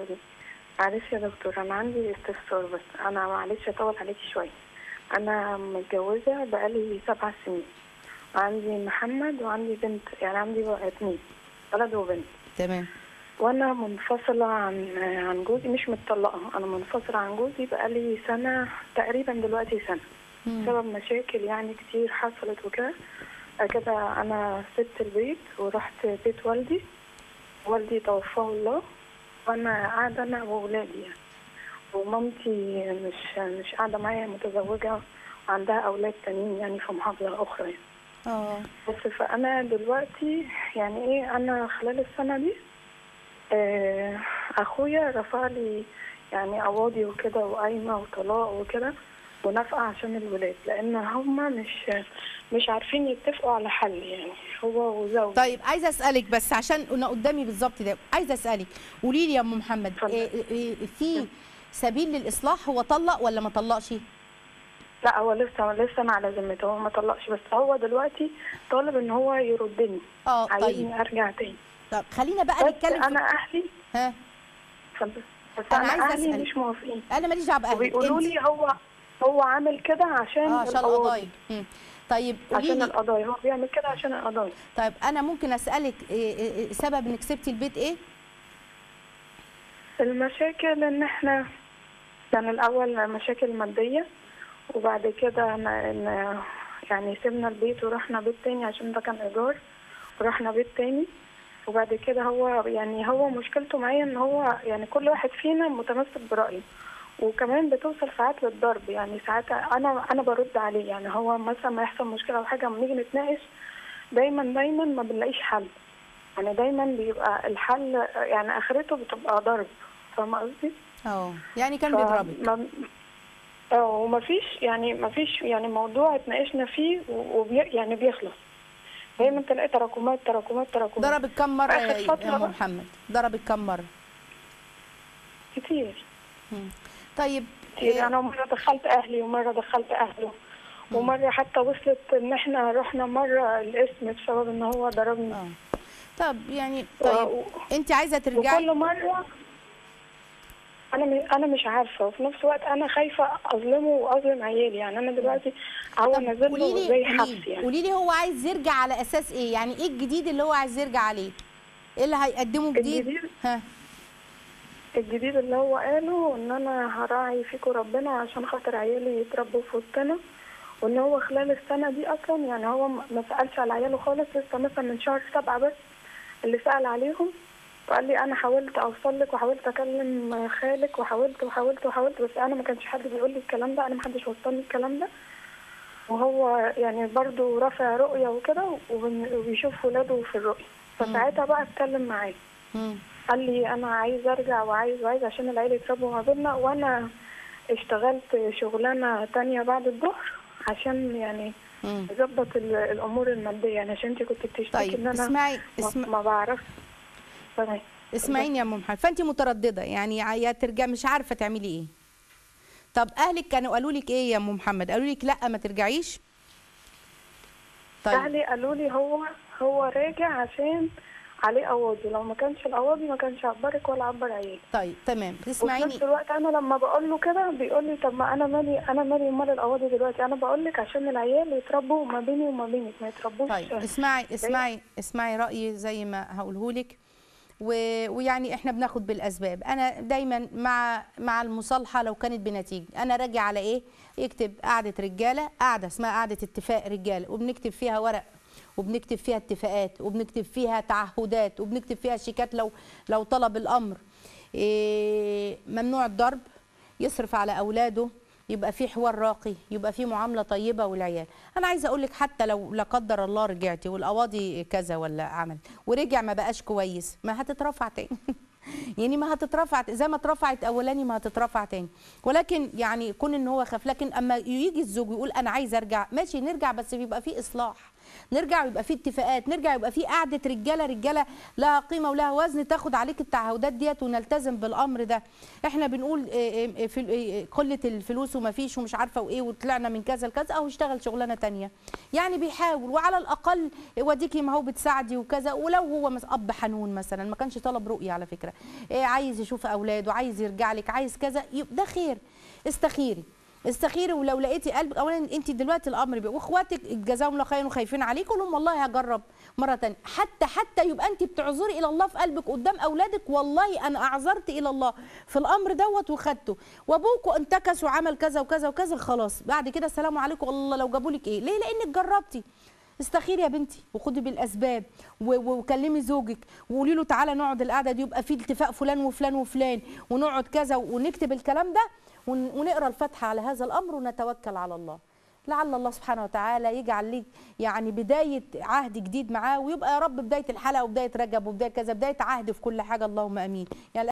جوزي معلش يا دكتور انا عندي استفسار بس انا معلش اطول عليكي شويه انا متجوزه بقالي سبع سنين وعندي محمد وعندي بنت يعني عندي بقى اتنين ولد وبنت تمام وانا منفصله عن عن جوزي مش متطلقه انا منفصله عن جوزي بقالي سنه تقريبا دلوقتي سنه مم. بسبب مشاكل يعني كتير حصلت وكده بعد كده انا سبت البيت ورحت بيت والدي والدي توفاه الله وانا قاعده انا واولادي يعني ومامتي مش مش قاعده معايا متزوجه وعندها اولاد تانيين يعني في محافظه اخرى يعني. اه بس فانا دلوقتي يعني ايه انا خلال السنه دي آه اخويا رفع لي يعني قواضي وكده وقايمه وطلاق وكده ونفقه عشان الولاد لان هما مش مش عارفين يتفقوا على حل يعني هو وزوجي طيب عايزه اسالك بس عشان انا قدامي بالظبط ده عايزه اسالك قولي لي يا ام محمد اتفضل. إيه إيه في سبيل للاصلاح هو طلق ولا ما طلقش لا هو لسه لسه انا على ذمته هو ما طلقش بس هو دلوقتي طالب ان هو يردني اه طيب عايزني ارجع تاني طب خلينا بقى بس نتكلم في- انا اهلي ها اتفضل. بس أنا انا عايزة اهلي أسأل. مش موافقين انا ماليش دعوه باهلك وبيقولوا انت لي هو هو عامل كده عشان اه عشان القواضي. القضايا مم. طيب قولي عشان لي القضايا هو بيعمل كده عشان القضايا طيب انا ممكن اسالك إيه إيه إيه سبب انك سبتي البيت ايه المشاكل ان احنا كان الاول مشاكل ماديه وبعد كده إن- إن يعني سيبنا البيت ورحنا بيت تاني عشان ده كان ايجار ورحنا بيت تاني وبعد كده هو يعني هو مشكلته معايا ان هو يعني كل واحد فينا متمسك برأيه وكمان بتوصل ساعات للضرب يعني ساعات انا انا برد عليه يعني هو مثلا ما يحصل مشكله او حاجه لما نيجي نتناقش دايما دايما ما بنلاقيش حل يعني دايما بيبقى الحل يعني اخرته بتبقى ضرب فاهمه قصدي؟ اه يعني كان ف- بيضربك ما- اه ومفيش يعني مفيش يعني موضوع اتناقشنا فيه و- وبي يعني بيخلص دايما تلاقي تراكمات تراكمات تراكمات ضربك كم مره آخر يا فترة يا ام بقى. محمد ضربك كم مره كتير مم. طيب كتير إيه انا مره دخلت اهلي ومره دخلت اهله ومره حتى وصلت ان احنا رحنا مره الاسم بسبب ان هو ضربني اه طب يعني طيب و- انت عايزه ترجعي وكل مره انا م- انا مش عارفه وفي نفس الوقت انا خايفه اظلمه واظلم عيالي يعني انا دلوقتي هو طب نازل قولي له لي زي قولي حبس لي يعني قولي لي هو عايز يرجع على اساس ايه يعني ايه الجديد اللي هو عايز يرجع عليه ايه اللي هيقدمه جديد الجديد؟ ها الجديد اللي هو قاله ان انا هراعي فيكم ربنا عشان خاطر عيالي يتربوا في وسطنا وان هو خلال السنه دي اصلا يعني هو ما ما سالش على عياله خالص لسه مثلا من شهر سبعة بس اللي سال عليهم وقال لي انا حاولت اوصل لك وحاولت اكلم خالك وحاولت وحاولت وحاولت بس انا ما كانش حد بيقول لي الكلام ده انا ما حدش وصلني الكلام ده وهو يعني برضو رافع رؤيه وكده وبن- وبيشوف ولاده في الرؤيه فساعتها بقى اتكلم معاه مم. قال لي انا عايز ارجع وعايز وعايز عشان العيله يتربوا ما بيننا وانا اشتغلت شغلانه تانية بعد الظهر عشان يعني مم. اظبط ال- الامور الماديه يعني عشان انت كنت بتشتكي طيب ان انا اسمعي ما, اسمع ما بعرفش تمام اسمعيني يا ام محمد فانت متردده يعني يا ترجع مش عارفه تعملي ايه طب اهلك كانوا قالوا لك ايه يا ام محمد قالوا لك لا ما ترجعيش طيب اهلي قالوا لي هو هو راجع عشان عليه قواضي لو ما كانش القواضي ما كانش عبرك ولا عبر عيالي طيب تمام وفي تسمعيني نفس الوقت انا لما بقول له كده بيقول لي طب ما انا مالي انا مالي ومال القواضي دلوقتي انا بقول لك عشان العيال يتربوا ما بيني وما بينك ما يتربوش طيب اسمعي اسمعي اسمعي رايي زي ما هقوله لك و... ويعني احنا بناخد بالاسباب انا دايما مع مع المصالحه لو كانت بنتيجه انا راجع على ايه يكتب قعده رجاله قعده اسمها قعده اتفاق رجاله وبنكتب فيها ورق وبنكتب فيها اتفاقات وبنكتب فيها تعهدات وبنكتب فيها شيكات لو لو طلب الامر إيه ممنوع الضرب يصرف على اولاده يبقى في حوار راقي يبقى في معامله طيبه والعيال انا عايزه اقول لك حتى لو لا قدر الله رجعتي والقواضي كذا ولا عمل ورجع ما بقاش كويس ما هتترفع تاني يعني ما هتترفع زي ما اترفعت اولاني ما هتترفع تاني ولكن يعني كون ان هو خاف لكن اما يجي الزوج يقول انا عايز ارجع ماشي نرجع بس بيبقى في اصلاح نرجع ويبقى في اتفاقات نرجع يبقى في قعده رجاله رجاله لها قيمه ولها وزن تاخد عليك التعهدات ديت ونلتزم بالامر ده احنا بنقول إيه إيه في إيه قله الفلوس وما فيش ومش عارفه وايه وطلعنا من كذا لكذا اهو اشتغل شغلانه تانية يعني بيحاول وعلى الاقل وديكي ما هو بتساعدي وكذا ولو هو مس- اب حنون مثلا ما كانش طلب رؤيه على فكره إيه عايز يشوف اولاده عايز يرجع لك عايز كذا يبقى ده خير استخيري استخيري ولو لقيتي قلبك اولا انت دلوقتي الامر بي واخواتك جزاهم الله خيرا وخايفين عليك قول لهم والله هجرب مره تانية حتى حتى يبقى انت بتعذري الى الله في قلبك قدام اولادك والله انا اعذرت الى الله في الامر دوت وخدته وابوكوا انتكس وعمل كذا وكذا وكذا خلاص بعد كده السلام عليكم والله لو جابوا لك ايه ليه لانك جربتي استخيري يا بنتي وخدي بالاسباب و- و- وكلمي زوجك وقولي له تعالى نقعد القعده دي يبقى في اتفاق فلان وفلان وفلان ونقعد كذا ونكتب الكلام ده ون- ونقرا الفاتحه على هذا الامر ونتوكل على الله لعل الله سبحانه وتعالى يجعل ليك يعني بدايه عهد جديد معاه ويبقى يا رب بدايه الحلقه وبدايه رجب وبدايه كذا بدايه عهد في كل حاجه اللهم امين يعني